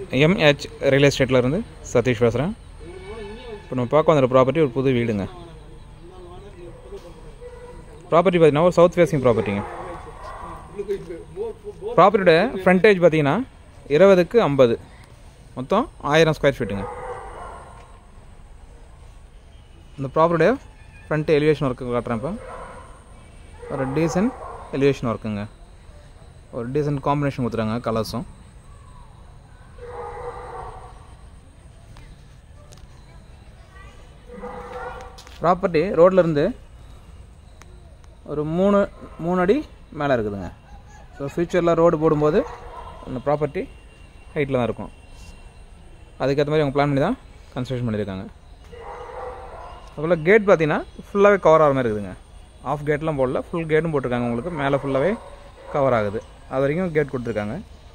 MH real எஸ்டேட்டில் இருந்து சதீஷ் பேசுகிறேன் இப்போ நம்ம பார்க்க வந்த ப்ராப்பர்ட்டி ஒரு புது வீடுங்க ப்ராப்பர்ட்டி பார்த்தீங்கன்னா ஒரு சவுத் ஃபேஸிங் ப்ராப்பர்ட்டிங்க ப்ராப்பர்ட்டியோட ஃப்ரண்டேஜ் பார்த்தீங்கன்னா இருபதுக்கு ஐம்பது மொத்தம் ஆயிரம் ஸ்கொயர் ஃபீட்டுங்க இந்த ப்ராப்பர்ட்டியோட ஃப்ரண்ட் எலிவேஷன் ஒர்க்கு காட்டுறேன் இப்போ ஒரு டீசன்ட் எலிவேஷன் ஒர்க்குங்க ஒரு டீசன்ட் காம்பினேஷன் கொடுத்துறாங்க கலர்ஸும் ப்ராப்பர்ட்டி ரோட்லேருந்து ஒரு மூணு மூணு அடி மேலே இருக்குதுங்க ஸோ ஃப்யூச்சரில் ரோடு போடும்போது அந்த ப்ராப்பர்ட்டி ஹைட்டில் தான் இருக்கும் அதுக்கேற்ற மாதிரி அவங்க பிளான் பண்ணி தான் கன்ஸ்ட்ரக்ஷன் பண்ணியிருக்காங்க அதுபோல் கேட் பார்த்தீங்கன்னா ஃபுல்லாகவே கவர் ஆகிற மாதிரி இருக்குதுங்க ஆஃப் கேட்லாம் போடல ஃபுல் கேட்டும் போட்டிருக்காங்க உங்களுக்கு மேலே ஃபுல்லாகவே கவர் ஆகுது அது வரைக்கும் கேட் கொடுத்துருக்காங்க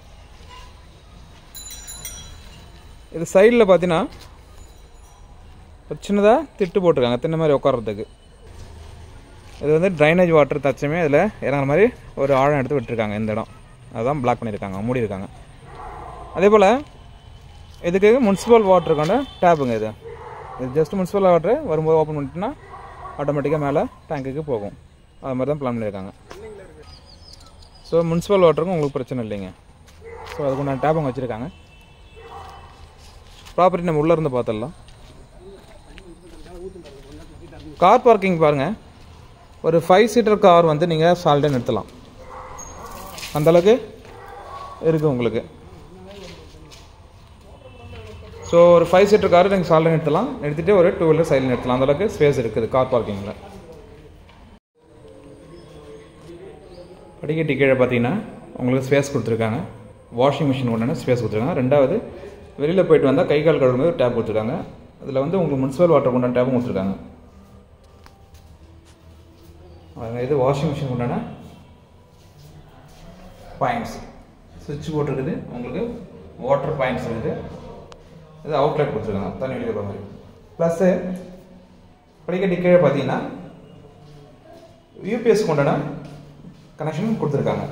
இது சைடில் பார்த்தீங்கன்னா ஒரு சின்னதாக திட்டு போட்டிருக்காங்க தின்ன மாதிரி உட்கார்றதுக்கு இது வந்து ட்ரைனேஜ் வாட்டர் தச்சமே இதில் இறங்குற மாதிரி ஒரு ஆழம் எடுத்து விட்டுருக்காங்க இந்த இடம் அதுதான் பிளாக் பண்ணியிருக்காங்க மூடியிருக்காங்க அதே போல் இதுக்கு முனிசிபல் வாட்டருக்கான டேப்புங்க இது இது ஜஸ்ட் முனிசிபல் வாட்டர் வரும்போது ஓப்பன் பண்ணிட்டுனா ஆட்டோமேட்டிக்காக மேலே டேங்க்குக்கு போகும் அது மாதிரி தான் பிளான் பண்ணியிருக்காங்க ஸோ முனிசிபல் வாட்டருக்கும் உங்களுக்கு பிரச்சனை இல்லைங்க ஸோ அதுக்கு நான் டேப் அங்கே வச்சுருக்காங்க ப்ராப்பர்ட்டி நம்ம உள்ளே இருந்து பார்த்துடலாம் கார் பார்க்கிங் பாருங்கள் ஒரு ஃபைவ் சீட்டர் கார் வந்து நீங்கள் சால்டே நிறுத்தலாம் அந்தளவுக்கு இருக்குது உங்களுக்கு ஸோ ஒரு ஃபைவ் சீட்டர் கார் நீங்கள் சால்டே நிறுத்தலாம் நிறுத்திட்டு ஒரு டூ வீலர் சைடில் நிறுத்தலாம் அந்தளவுக்கு ஸ்பேஸ் இருக்குது கார் பார்க்கிங்கில் படிக்கட்டு கீழே பார்த்தீங்கன்னா உங்களுக்கு ஸ்பேஸ் கொடுத்துருக்காங்க வாஷிங் மிஷின் ஒன்று ஸ்பேஸ் கொடுத்துருக்காங்க ரெண்டாவது வெளியில் போயிட்டு வந்தால் கை கால் கழுவும்போது டேப் கொடுத்துருக்காங்க அதில் வந்து உங்களுக்கு முனிசிபல் வாட்டர் கொண்டான டேப்பும் கொடுத்துருக்காங்க பாருங்க, இது வாஷிங் மிஷின் உண்டான பாயிண்ட்ஸ் சுவிட்ச் போர்ட் இருக்குது உங்களுக்கு வாட்டர் பாயிண்ட்ஸ் இருக்குது இது அவுட்லெட் கொடுத்துருக்காங்க தண்ணி வெளியே போகிற மாதிரி ப்ளஸ்ஸு படிக்கட்டு கீழே பார்த்தீங்கன்னா யூபிஎஸ் கொண்டான கனெக்ஷன் கொடுத்துருக்காங்க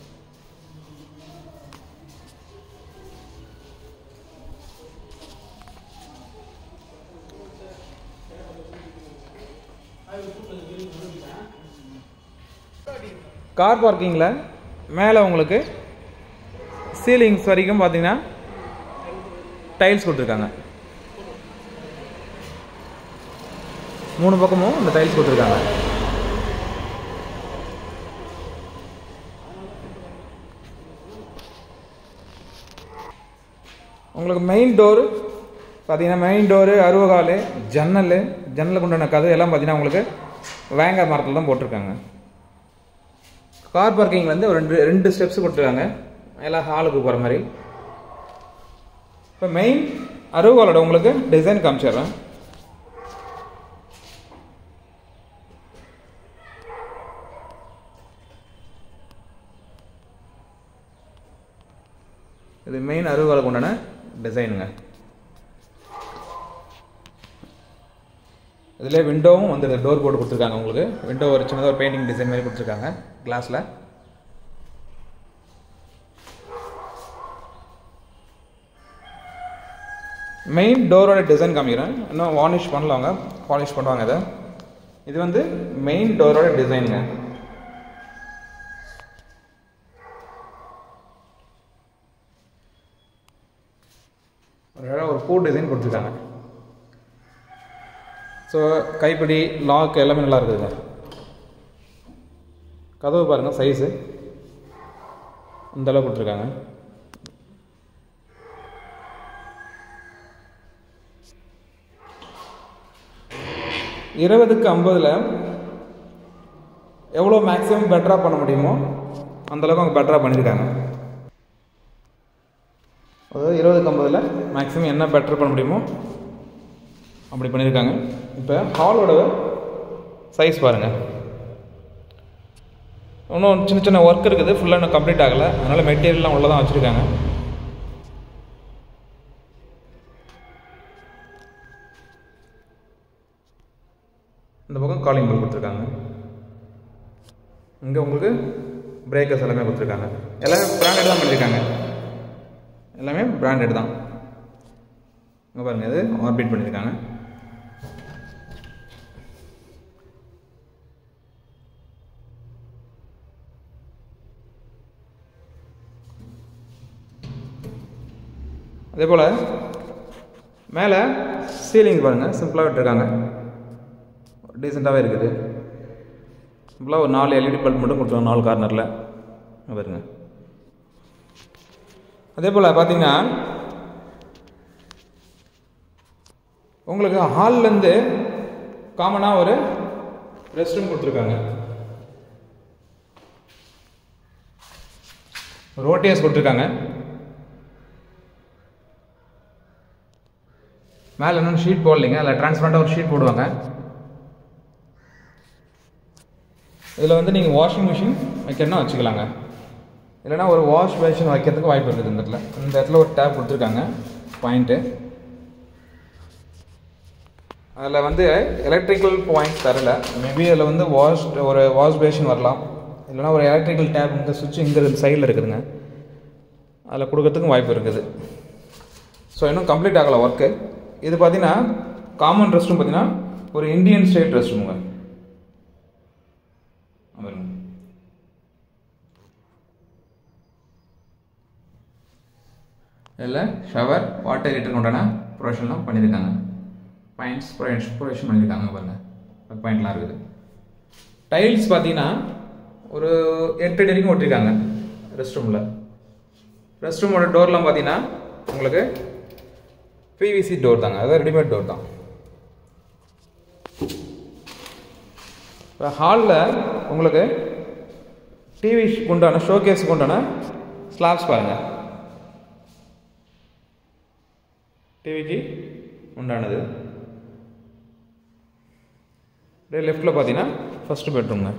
கார் பார்க்கிங்கில் மேலே உங்களுக்கு சீலிங்ஸ் வரைக்கும் பார்த்தீங்கன்னா டைல்ஸ் கொடுத்துருக்காங்க மூணு பக்கமும் இந்த டைல்ஸ் கொடுத்துருக்காங்க உங்களுக்கு மெயின் டோரு பார்த்தீங்கன்னா மெயின் டோரு அறுவகால் ஜன்னல் ஜன்னலுக்கு உண்டான கதவு எல்லாம் பார்த்தீங்கன்னா உங்களுக்கு வேங்க மரத்தில் தான் போட்டிருக்காங்க கார் பார்க்கிங் வந்து ஒரு ரெண்டு ரெண்டு ஸ்டெப்ஸ் கொடுத்துருக்காங்க எல்லாம் ஹாலுக்கு போகிற மாதிரி இப்போ மெயின் அறுவகாலோட உங்களுக்கு டிசைன் காமிச்சிடுறேன் இது மெயின் அறுவகாலுக்கு உண்டான டிசைனுங்க இதில் விண்டோவும் வந்து டோர் போட்டு கொடுத்துருக்காங்க உங்களுக்கு விண்டோ ஒரு சின்னதாக ஒரு பெயிண்டிங் டிசைன் மாதிரி கொடுத்துருக்காங்க கிளாஸில் மெயின் டோரோட டிசைன் காமிக்கிறேன் இன்னும் வார்னிஷ் பண்ணலவங்க பாலிஷ் பண்ணுவாங்க இதை இது வந்து மெயின் டோரோட டிசைனுங்க ஒரு அழகா ஒரு பூ டிசைன் கொடுத்துருக்காங்க ஸோ கைப்பிடி லாக் எல்லாமே நல்லா இருக்குதுங்க கதவு பாருங்கள் சைஸு இந்த அளவு கொடுத்துருக்காங்க இருபதுக்கு ஐம்பதில் எவ்வளோ மேக்ஸிமம் பெட்டராக பண்ண முடியுமோ அந்தளவுக்கு அவங்க பெட்டராக பண்ணியிருக்காங்க அதாவது இருபதுக்கு ஐம்பதில் மேக்ஸிமம் என்ன பெட்டர் பண்ண முடியுமோ அப்படி பண்ணியிருக்காங்க இப்போ ஹாலோட சைஸ் பாருங்கள் இன்னும் சின்ன சின்ன ஒர்க் இருக்குது ஃபுல்லாக இன்னும் கம்ப்ளீட் ஆகலை அதனால் மெட்டீரியல்லாம் உள்ளே தான் வச்சுருக்காங்க இந்த பக்கம் காலிங் பெல் கொடுத்துருக்காங்க இங்கே உங்களுக்கு பிரேக்கர்ஸ் எல்லாமே கொடுத்துருக்காங்க எல்லாமே பிராண்டட் தான் பண்ணியிருக்காங்க எல்லாமே பிராண்டட் தான் இங்கே பாருங்கள் இது ஆர்பிட் பண்ணியிருக்காங்க அதே போல் மேலே சீலிங் பாருங்கள் சிம்பிளாக விட்டுருக்காங்க டீசெண்டாகவே இருக்குது சிம்பிளாக ஒரு நாலு எல்இடி பல்ப் மட்டும் கொடுத்துருவாங்க நாலு கார்னரில் பாருங்க அதே போல் பார்த்தீங்கன்னா உங்களுக்கு ஹால்லேருந்து காமனாக ஒரு ரெஸ்ட் ரூம் கொடுத்துருக்காங்க ஒரு ஓடிஎஸ் கொடுத்துருக்காங்க மேலே இன்னும் ஷீட் போடலைங்க அதில் டிரான்ஸ்பரண்ட்டாக ஒரு ஷீட் போடுவாங்க இதில் வந்து நீங்கள் வாஷிங் மிஷின் வைக்கணும்னா வச்சுக்கலாங்க இல்லைனா ஒரு வாஷ் பேஷன் வைக்கிறதுக்கு வாய்ப்பு இருக்குது இந்த இடத்துல இந்த இடத்துல ஒரு டேப் கொடுத்துருக்காங்க பாயிண்ட்டு அதில் வந்து எலக்ட்ரிக்கல் பாயிண்ட் தரல மேபி அதில் வந்து வாஷ் ஒரு வாஷ் பேஷன் வரலாம் இல்லைனா ஒரு எலக்ட்ரிக்கல் டேப் இந்த சுவிட்ச் இங்கே சைடில் இருக்குதுங்க அதில் கொடுக்கறதுக்கும் வாய்ப்பு இருக்குது ஸோ இன்னும் கம்ப்ளீட் ஆகலை ஒர்க்கு இது பார்த்தீங்கன்னா காமன் ரெஸ்ட் ரூம் பார்த்தீங்கன்னா ஒரு இந்தியன் ஸ்டேட் ரெஸ்ட் ரூமுங்க பாருங்க இதில் ஷவர் வாட்டர் ஹீட்டருக்கு உண்டான ப்ரொவிஷன்லாம் பண்ணியிருக்காங்க பாயிண்ட்ஸ் ப்ரொவிஷன் பண்ணியிருக்காங்க பாருங்கள் பாயிண்ட்லாம் இருக்குது டைல்ஸ் பார்த்தீங்கன்னா ஒரு எட்டு அடி வரைக்கும் ஒட்டிருக்காங்க ரெஸ்ட் ரூமில் ரெஸ்ட் ரூமோட டோர்லாம் பார்த்தீங்கன்னா உங்களுக்கு பிவிசி டோர் தாங்க அதாவது ரெடிமேட் டோர் தான் ஹாலில் உங்களுக்கு டிவி உண்டான ஷோகேஸுக்கு உண்டான ஸ்லாப்ஸ் பாருங்கள் டிவிக்கு உண்டானது அப்படியே லெஃப்டில் பார்த்தீங்கன்னா ஃபஸ்ட்டு பெட்ரூம்ங்க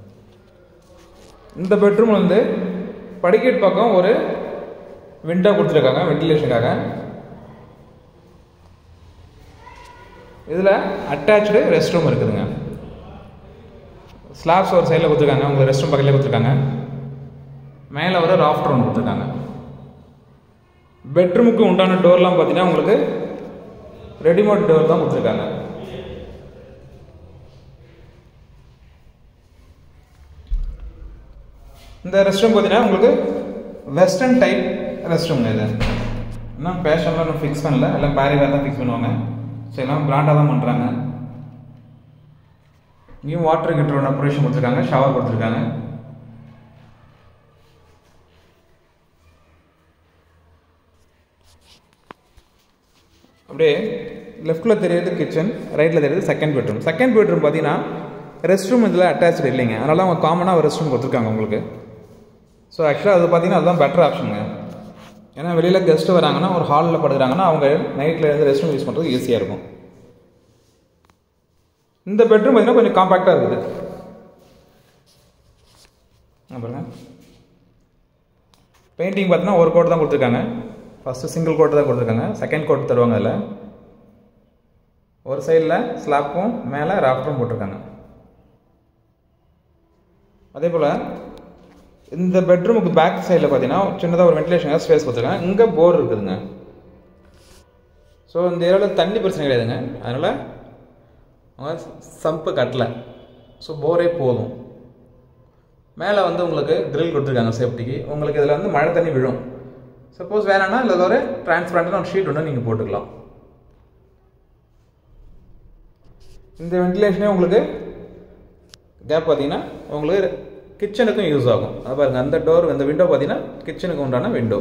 இந்த பெட்ரூம் வந்து படிக்கட் பக்கம் ஒரு விண்டோ கொடுத்துருக்காங்க வென்டிலேஷனுக்காக இதில் அட்டாச்சு ரெஸ்ட் ரூம் இருக்குதுங்க ஸ்லாப்ஸ் ஒரு சைடில் கொடுத்துருக்காங்க உங்களுக்கு ரெஸ்ட் ரூம் பக்கத்தில் கொடுத்துருக்காங்க மேலே ஒரு ராஃப்ட் ரூம் கொடுத்துருக்காங்க பெட்ரூமுக்கு உண்டான டோர்லாம் பார்த்தீங்கன்னா உங்களுக்கு ரெடிமேட் டோர் தான் கொடுத்துருக்காங்க இந்த ரெஸ்ட் ரூம் பார்த்தீங்கன்னா உங்களுக்கு வெஸ்டர்ன் டைப் ரெஸ்ட் ரூம் இது இன்னும் பேஷன்லாம் இன்னும் ஃபிக்ஸ் பண்ணல எல்லாம் பேரி வேறு தான் ஃபிக்ஸ் பண்ணுவாங்க ஸோ எல்லாம் பிராண்டாக தான் பண்ணுறாங்க இங்கேயும் வாட்டர் ஹீட்டரோட ப்ரொவிஷன் கொடுத்துருக்காங்க ஷவர் கொடுத்துருக்காங்க அப்படியே லெஃப்ட்டில் தெரியுது கிச்சன் ரைட்டில் தெரியுது செகண்ட் பெட்ரூம் செகண்ட் பெட்ரூம் பார்த்தீங்கன்னா ரெஸ்ட் ரூம் இதில் அட்டாச்சு இல்லைங்க அதனால அவங்க காமனாக ஒரு ரெஸ்ட் ரூம் கொடுத்துருக்காங்க உங்களுக்கு ஸோ ஆக்சுவலாக அது பார்த்தீங்கன்னா அதுதான் பெட்டர் ஆப்ஷனுங்க ஏன்னா வெளியில் கெஸ்ட்டு வராங்கன்னா ஒரு ஹாலில் படுக்கிறாங்கன்னா அவங்க நைட்டில் இருந்து ரெஸ்ட் ரூம் யூஸ் பண்ணுறது ஈஸியாக இருக்கும் இந்த பெட்ரூம் பார்த்தீங்கன்னா கொஞ்சம் காம்பாக்டாக இருக்குது பாருங்க பெயிண்டிங் பார்த்தீங்கன்னா ஒரு கோட் தான் கொடுத்துருக்காங்க ஃபஸ்ட்டு சிங்கிள் கோட் தான் கொடுத்துருக்காங்க செகண்ட் கோட் தருவாங்க அதில் ஒரு சைடில் ஸ்லாப்பும் மேலே ராஃப்டரும் போட்டிருக்காங்க அதே போல் இந்த பெட்ரூமுக்கு பேக் சைடில் பார்த்தீங்கன்னா சின்னதாக ஒரு வென்டிலேஷன் ஸ்பேஸ் கொடுத்துருக்காங்க இங்கே போர் இருக்குதுங்க ஸோ இந்த ஏரியாவில் தண்ணி பிரச்சனை கிடையாதுங்க அதனால் அவங்க சம்பு கட்டலை ஸோ போரே போதும் மேலே வந்து உங்களுக்கு ட்ரில் கொடுத்துருக்காங்க சேஃப்டிக்கு உங்களுக்கு இதில் வந்து மழை தண்ணி விழும் சப்போஸ் வேணாம்னா இதில் ஒரு டிரான்ஸ்பரண்டான ஒரு ஷீட் ஒன்று நீங்கள் போட்டுக்கலாம் இந்த வென்டிலேஷனே உங்களுக்கு கேப் பார்த்தீங்கன்னா உங்களுக்கு கிச்சனுக்கும் யூஸ் ஆகும் அது பாருங்க அந்த டோர் இந்த விண்டோ பார்த்தீங்கன்னா கிச்சனுக்கு உண்டான விண்டோ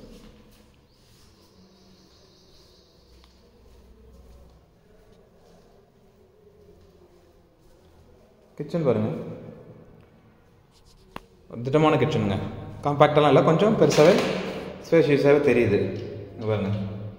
கிச்சன் பாருங்க திட்டமான கிச்சனுங்க காம்பாக்டெல்லாம் இல்லை கொஞ்சம் பெருசாகவே ஸ்பேஷியஸாகவே தெரியுது இங்க பாருங்க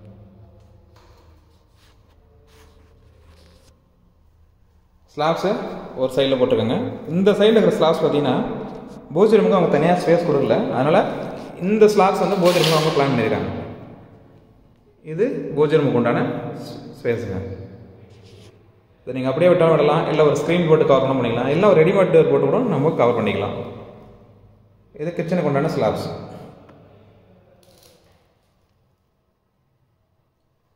ஸ்லாப்ஸு ஒரு சைடில் போட்டிருக்காங்க இந்த சைடில் இருக்கிற ஸ்லாப்ஸ் பார்த்தீங்கன்னா பூஜை ரூமுக்கு அவங்க தனியாக ஸ்பேஸ் கொடுக்கல அதனால் இந்த ஸ்லாப்ஸ் வந்து பூஜை ரூமுக்கு அவங்க பிளான் பண்ணியிருக்காங்க இது பூஜை ரூமுக்கு உண்டான ஸ்பேஸுங்க இதை நீங்கள் அப்படியே விட்டாலும் விடலாம் இல்லை ஒரு ஸ்க்ரீன் போட்டு கவர் பண்ண பண்ணிக்கலாம் இல்லை ஒரு ரெடிமேட் டோர் போட்டு கூட நம்ம கவர் பண்ணிக்கலாம் இது கிச்சனுக்கு உண்டான ஸ்லாப்ஸ்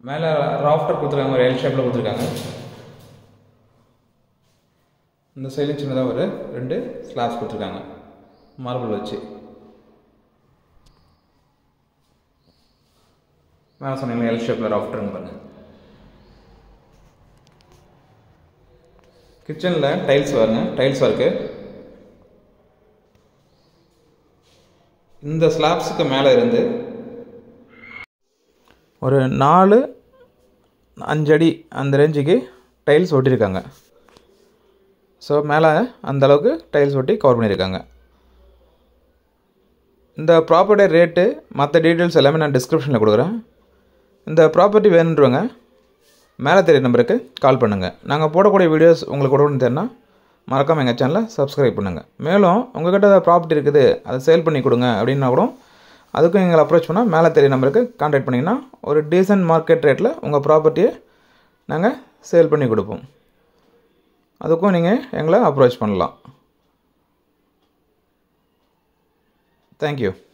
மேலே ராஃப்டர் கொடுத்துருக்காங்க ஒரு எல் ஷேப்பில் கொடுத்துருக்காங்க இந்த சைடும் சின்னதாக ஒரு ரெண்டு ஸ்லாப்ஸ் கொடுத்துருக்காங்க மார்பிள் வச்சு மேலே சொன்னீங்களா எல் ஷேப்பில் ராஃப்டருங்க பாருங்கள் கிச்சனில் டைல்ஸ் பாருங்க டைல்ஸ் ஒர்க்கு இந்த ஸ்லாப்ஸுக்கு மேலே இருந்து ஒரு நாலு அஞ்சடி அந்த ரேஞ்சுக்கு டைல்ஸ் ஒட்டியிருக்காங்க ஸோ மேலே அந்த அளவுக்கு டைல்ஸ் ஒட்டி கவர் பண்ணியிருக்காங்க இந்த ப்ராப்பர்ட்டி ரேட்டு மற்ற டீட்டெயில்ஸ் எல்லாமே நான் டிஸ்கிரிப்ஷனில் கொடுக்குறேன் இந்த ப்ராப்பர்ட்டி வேணுன்றவங்க மேலே தெரிய நம்பருக்கு கால் பண்ணுங்கள் நாங்கள் போடக்கூடிய வீடியோஸ் உங்களுக்கு உடனே தெரினா மறக்காமல் எங்கள் சேனலை சப்ஸ்கிரைப் பண்ணுங்கள் மேலும் உங்கள்கிட்ட ப்ராப்பர்ட்டி இருக்குது அதை சேல் பண்ணி கொடுங்க அப்படின்னா கூட அதுக்கும் எங்களை அப்ரோச் பண்ணால் மேலே தெரிய நம்பருக்கு கான்டாக்ட் பண்ணிங்கன்னா ஒரு டீசன்ட் மார்க்கெட் ரேட்டில் உங்கள் ப்ராப்பர்ட்டியை நாங்கள் சேல் பண்ணி கொடுப்போம் அதுக்கும் நீங்கள் எங்களை அப்ரோச் பண்ணலாம் தேங்க்யூ